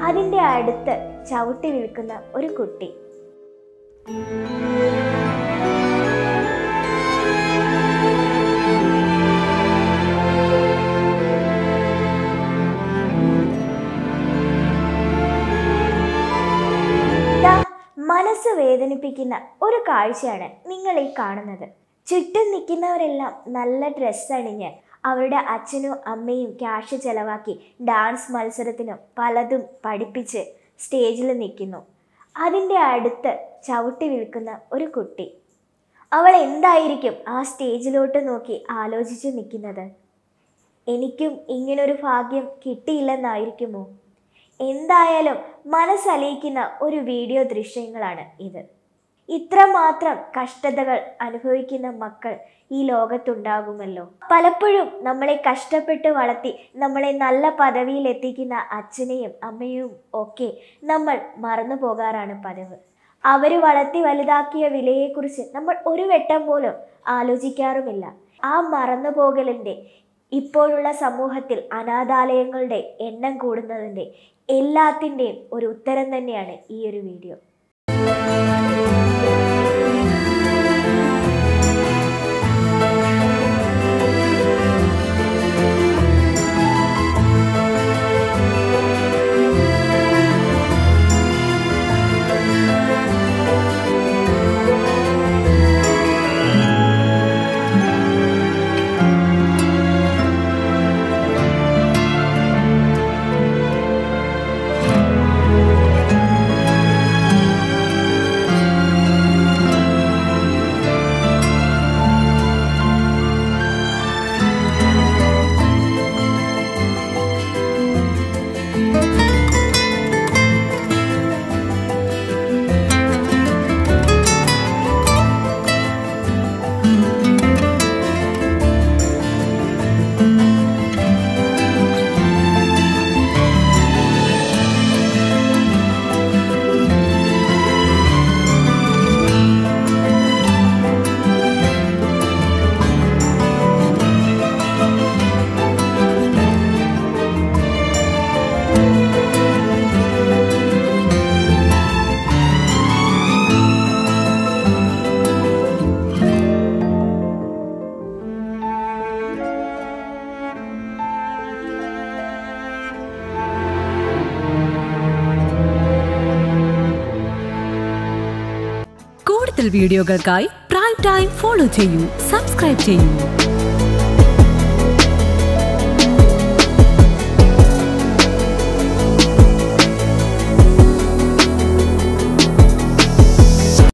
അതിൻ്റെ അടുത്ത് ചവിട്ടി വിൽക്കുന്ന ഒരു കുട്ടി ദാ മനസ്സ് വേദനിപ്പിക്കുന്ന ഒരു കാഴ്ചയാണ് നിങ്ങൾ ഈ കാണുന്നത് ചുറ്റും നിൽക്കുന്നവരെല്ലാം നല്ല ഡ്രസ്സ് അണിഞ്ഞ് അവരുടെ അച്ഛനും അമ്മയും ക്യാഷ് ചെലവാക്കി ഡാൻസ് മത്സരത്തിനും പലതും പഠിപ്പിച്ച് സ്റ്റേജിൽ നിൽക്കുന്നു അതിൻ്റെ അടുത്ത് ചവിട്ടി വിൽക്കുന്ന ഒരു കുട്ടി അവൾ എന്തായിരിക്കും ആ സ്റ്റേജിലോട്ട് നോക്കി ആലോചിച്ച് നിൽക്കുന്നത് എനിക്കും ഇങ്ങനൊരു ഭാഗ്യം കിട്ടിയില്ലെന്നായിരിക്കുമോ എന്തായാലും മനസ്സലിയിക്കുന്ന ഒരു വീഡിയോ ദൃശ്യങ്ങളാണ് ഇത് ഇത്രമാത്രം കഷ്ടതകൾ അനുഭവിക്കുന്ന മക്കൾ ഈ ലോകത്തുണ്ടാകുമല്ലോ പലപ്പോഴും നമ്മളെ കഷ്ടപ്പെട്ട് വളർത്തി നമ്മളെ നല്ല പദവിയിൽ എത്തിക്കുന്ന അച്ഛനെയും അമ്മയും ഒക്കെ നമ്മൾ മറന്നു പോകാറാണ് പതിവ് അവർ വളർത്തി വലുതാക്കിയ വിലയെക്കുറിച്ച് നമ്മൾ ഒരു വട്ടം പോലും ആലോചിക്കാറുമില്ല ആ മറന്നു പോകലിൻ്റെ ഇപ്പോഴുള്ള സമൂഹത്തിൽ അനാഥാലയങ്ങളുടെ എണ്ണം കൂടുന്നതിൻ്റെ എല്ലാത്തിൻ്റെയും ഒരു ഉത്തരം തന്നെയാണ് ഈ ഒരു വീഡിയോ കൂടുതൽ വീഡിയോകൾക്കായി പ്രൈം ടൈം ഫോളോ ചെയ്യൂ സബ്സ്ക്രൈബ് ചെയ്യൂ